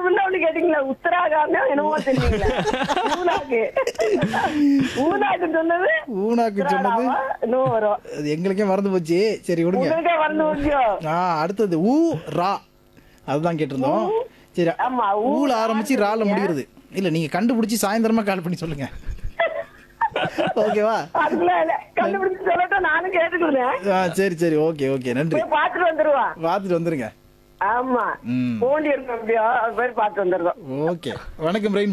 முன்ன ஒண்ணு கேட்டீங்களா உத்தராகாம என்னமோ சொன்னீங்களா ஊனாக்கு ஊனாக்கு சொன்னது ஊனாக்கு சொன்னது உத்தராடாவா? இன்னும் வரும் அது எங்களுக்கே மறந்து போச்சு சரி விடுங்க உங்களுக்கே வந்து முடியும் ஆ அடுத்தது ஊ ரா அதுதான் கேட்டிருந்தோம் சரி ஆமா, ஊ, ஊல ரா ஆரம்பிச்சு ரால சொல்றீங்க. முடிகிறது இல்ல நீங்க கண்டுபிடிச்சு சாயந்தரமா கால் பண்ணி சொல்லுங்க ஓகேவா அதுக்குள்ள இல்ல. கண்டுபிடிச்சு சொல்லட்டும் நானும் கேட்டுக்கிறேன் ஆ சரி சரி ஓகே ஓகே நன்றி போய் பாத்துட்டு வந்துருவான் பார்த்துட்டு வந்துருங்க ஆமா ம் பூண்டி இருக்கும் அப்படியோ அது போய் பார்த்து வந்துருக்கோம் ஓகே வணக்கம் ரெயின்